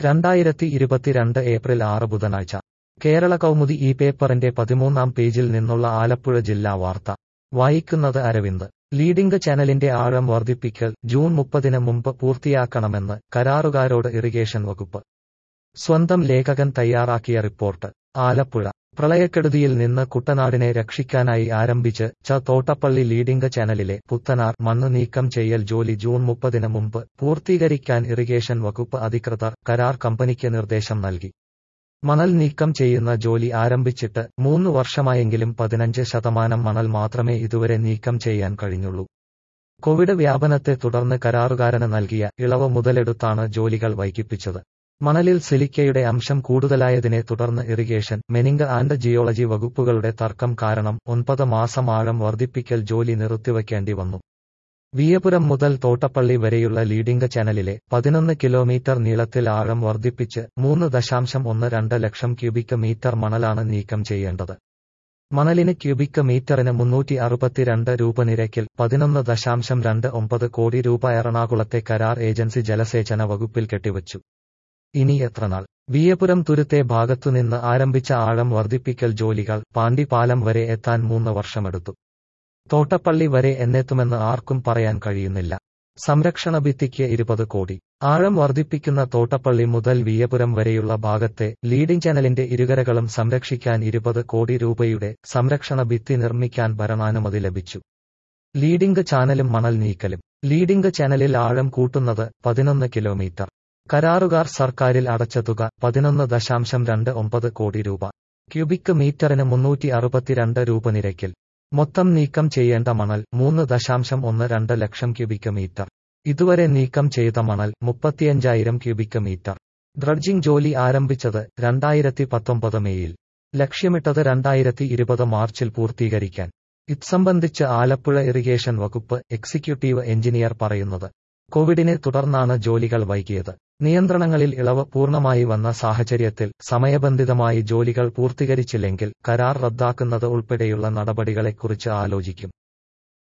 രണ്ടായിരത്തി ഇരുപത്തിരണ്ട് ഏപ്രിൽ ആറ് ബുധനാഴ്ച കേരള കൗമുദി ഈ പേപ്പറിന്റെ പതിമൂന്നാം പേജിൽ നിന്നുള്ള ആലപ്പുഴ ജില്ലാ വാർത്ത വായിക്കുന്നത് അരവിന്ദ് ലീഡിംഗ് ചാനലിന്റെ ആഴം വർദ്ധിപ്പിക്കൽ ജൂൺ മുപ്പതിന് മുമ്പ് പൂർത്തിയാക്കണമെന്ന് കരാറുകാരോട് ഇറിഗേഷൻ വകുപ്പ് സ്വന്തം ലേഖകൻ തയ്യാറാക്കിയ റിപ്പോർട്ട് ആലപ്പുഴ പ്രളയക്കെടുതിയിൽ നിന്ന് കുട്ടനാടിനെ രക്ഷിക്കാനായി ആരംഭിച്ച് ച തോട്ടപ്പള്ളി ലീഡിംഗ് ചാനലിലെ പുത്തനാർ മണ്ണ് നീക്കം ചെയ്യൽ ജോലി ജൂൺ മുപ്പതിന് മുമ്പ് പൂർത്തീകരിക്കാൻ ഇറിഗേഷൻ വകുപ്പ് അധികൃതർ കരാർ കമ്പനിക്ക് നിർദ്ദേശം നൽകി മണൽ നീക്കം ചെയ്യുന്ന ജോലി ആരംഭിച്ചിട്ട് മൂന്ന് വർഷമായെങ്കിലും പതിനഞ്ച് ശതമാനം മണൽ മാത്രമേ ഇതുവരെ നീക്കം ചെയ്യാൻ കഴിഞ്ഞുള്ളൂ കോവിഡ് വ്യാപനത്തെ തുടർന്ന് കരാറുകാരന് നൽകിയ ഇളവ് മുതലെടുത്താണ് ജോലികൾ വൈകിപ്പിച്ചത് മണലിൽ സിലിക്കയുടെ അംശം കൂടുതലായതിനെ തുടർന്ന് ഇറിഗേഷൻ മെനിംഗ് ആൻഡ് ജിയോളജി വകുപ്പുകളുടെ തർക്കം കാരണം ഒൻപത് മാസം ആഴം വർദ്ധിപ്പിക്കൽ ജോലി നിർത്തിവയ്ക്കേണ്ടി വന്നു വിയപുരം മുതൽ തോട്ടപ്പള്ളി വരെയുള്ള ലീഡിംഗ് ചാനലിലെ പതിനൊന്ന് കിലോമീറ്റർ നീളത്തിൽ ആഴം വർദ്ധിപ്പിച്ച് മൂന്ന് ദശാംശം ഒന്ന് രണ്ട് ലക്ഷം ക്യൂബിക് മീറ്റർ മണലാണ് നീക്കം ചെയ്യേണ്ടത് മണലിന് ക്യൂബിക് മീറ്ററിന് മുന്നൂറ്റി അറുപത്തിരണ്ട് രൂപ നിരക്കിൽ പതിനൊന്ന് ദശാംശം രണ്ട് ഒമ്പത് കോടി രൂപ എറണാകുളത്തെ കരാർ ഏജൻസി ജലസേചന വകുപ്പിൽ കെട്ടിവച്ചു ഇനി എത്ര നാൾ വിയപുരം തുരുത്തെ ഭാഗത്തുനിന്ന് ആരംഭിച്ച ആഴം വർദ്ധിപ്പിക്കൽ ജോലികൾ പാണ്ടിപ്പാലം വരെ എത്താൻ മൂന്ന് വർഷമെടുത്തു തോട്ടപ്പള്ളി വരെ എന്നെത്തുമെന്ന് ആർക്കും പറയാൻ കഴിയുന്നില്ല സംരക്ഷണ ഭിത്തിക്ക് ഇരുപത് കോടി ആഴം വർദ്ധിപ്പിക്കുന്ന തോട്ടപ്പള്ളി മുതൽ വിയപുരം വരെയുള്ള ഭാഗത്തെ ലീഡിംഗ് ചാനലിന്റെ ഇരുകരകളും സംരക്ഷിക്കാൻ ഇരുപത് കോടി രൂപയുടെ സംരക്ഷണ ഭിത്തി നിർമ്മിക്കാൻ ഭരണാനുമതി ലഭിച്ചു ലീഡിംഗ് ചാനലും മണൽ നീക്കലും ലീഡിംഗ് ചാനലിൽ ആഴം കൂട്ടുന്നത് പതിനൊന്ന് കിലോമീറ്റർ കരാറുകാർ സർക്കാരിൽ അടച്ച തുക പതിനൊന്ന് ദശാംശം രണ്ട് ഒമ്പത് കോടി രൂപ ക്യൂബിക് മീറ്ററിന് മുന്നൂറ്റി അറുപത്തിരണ്ട് രൂപ നിരക്കിൽ മൊത്തം നീക്കം ചെയ്യേണ്ട മണൽ മൂന്ന് ദശാംശം ഒന്ന് രണ്ട് ലക്ഷം ക്യൂബിക് മീറ്റർ ഇതുവരെ നീക്കം ചെയ്ത മണൽ മുപ്പത്തിയഞ്ചായിരം ക്യൂബിക് മീറ്റർ ഡ്രഡ്ജിംഗ് ജോലി ആരംഭിച്ചത് രണ്ടായിരത്തി പത്തൊമ്പത് മെയ്യിൽ ലക്ഷ്യമിട്ടത് രണ്ടായിരത്തി ഇരുപത് മാർച്ചിൽ പൂർത്തീകരിക്കാൻ ഇത് സംബന്ധിച്ച് ആലപ്പുഴ ഇറിഗേഷൻ വകുപ്പ് എക്സിക്യൂട്ടീവ് എഞ്ചിനീയർ പറയുന്നത് കോവിഡിനെ തുടർന്നാണ് ജോലികൾ വൈകിയത് നിയന്ത്രണങ്ങളിൽ ഇളവ് പൂർണ്ണമായി വന്ന സാഹചര്യത്തിൽ സമയബന്ധിതമായി ജോലികൾ പൂർത്തീകരിച്ചില്ലെങ്കിൽ കരാർ റദ്ദാക്കുന്നത് ഉൾപ്പെടെയുള്ള നടപടികളെക്കുറിച്ച് ആലോചിക്കും